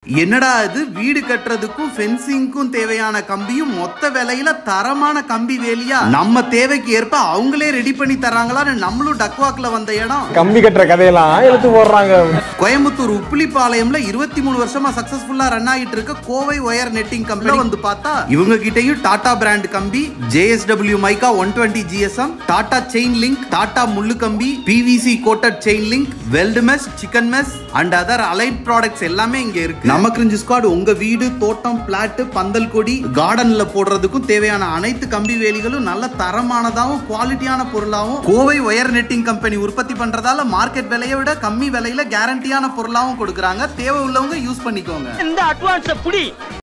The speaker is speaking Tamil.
என்னடா இது வீடு கட்டுறதுக்கும் ஃபென்சிங்க்கும் தேவையான கம்பியும் மொத்த விலையில தரமான கம்பி வேலியா நம்ம தேவைக்கு ஏற்ப அவங்களே ரெடி பண்ணி தராங்களான்னு நம்மளும் டக்வாக்ல வந்த இடம் கம்பி கட்டுற கதையெல்லாம் எடுத்து போடுறாங்க கோயம்புத்தூர் உப்புளிப்பாளையம்ல இருபத்தி மூணு வருஷமா சக்சஸ்ஃபுல்லா ரன் ஆகிட்டு இருக்க கோவை ஒயர் நெட்டிங் கம்பெனி வந்து பார்த்தா இவங்க கிட்டயும் டாடா பிராண்ட் கம்பி ஜேஎஸ்டபிள்யூ மைக்கா one twenty GSM Tata chain link Tata முள்ளு கம்பி PVC coated chain link weld mesh chicken mesh and other allied products எல்லாமே இங்க இருக்கு நம்ம கிரிஞ்சு ஸ்குவாட் உங்க வீடு தோட்டம் பிளாட் பந்தல் கொடி கார்டன்ல போடுறதுக்கும் தேவையான அனைத்து கம்பி வேலிகளும் நல்ல தரமானதாகவும் குவாலிட்டியான பொருளாகவும் கோவை ஒயர் நெட்டிங் கம்பெனி உற்பத்தி பண்றதால மார்க்கெட் விலையை விட கம்மி விலையில கேரண்டியான பொருளாகவும் கொடுக்குறாங்க தேவை உள்ளவங்க யூஸ் பண்ணிக்கோங்க இந்த அட்வான்ஸ் புடி